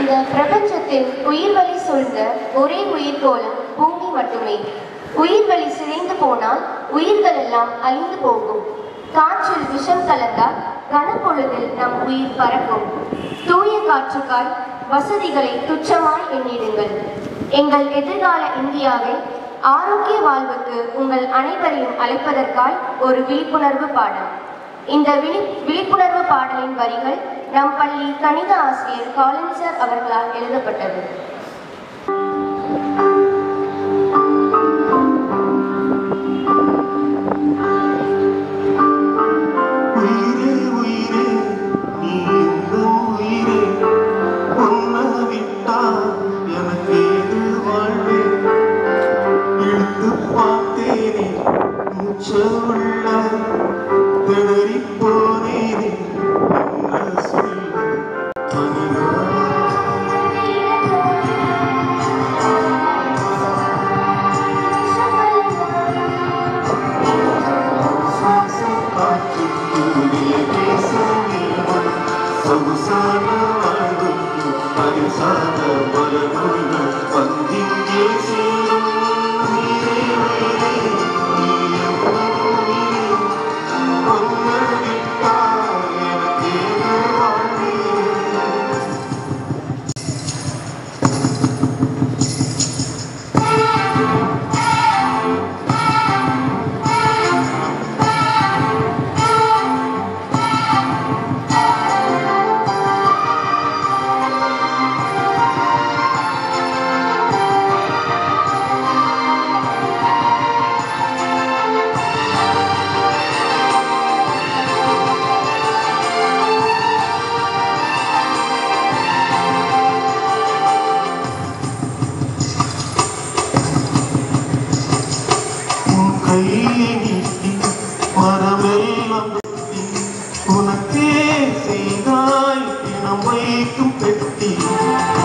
இந்த பிரபஞ்சத்தில் உயிர்வழி சூழ்ந்த ஒரே உயிர்கோளம் பூமி மட்டுமே உயிர்வழி சிதைந்து போனால் உயிர்கள் எல்லாம் அழிந்து போகும் காற்றில் விஷம் கலந்தால் கனப்பொழுதில் நம் உயிர் பறக்கும் தூய காற்றுக்காய் வசதிகளை துச்சமாய் எண்ணிடுங்கள் எங்கள் எதிர்கால இந்தியாவை ஆரோக்கிய வாழ்வுக்கு உங்கள் அனைவரையும் அழைப்பதற்காய் ஒரு விழிப்புணர்வு பாடல் இந்த விழி விழிப்புணர்வு பாடலின் வரிகள் நம் பள்ளி கணித ஆசிரியர் காலின்சர் அவர்களால் எழுதப்பட்டது உயிரே உயிரே நீ எந்த உயிரே உன்னை விட்டா எனக்கு ஏது வாழ்வே இழுத்து பார்த்தேனே மூச்ச உள்ள திணறி போனேனே என்ன சொல்ல மனிதா உன் கையை நீட்டி மரமெல்லாம் வெட்டி உனக்கே செய்தாய் தினம் வைக்கும் பெட்டி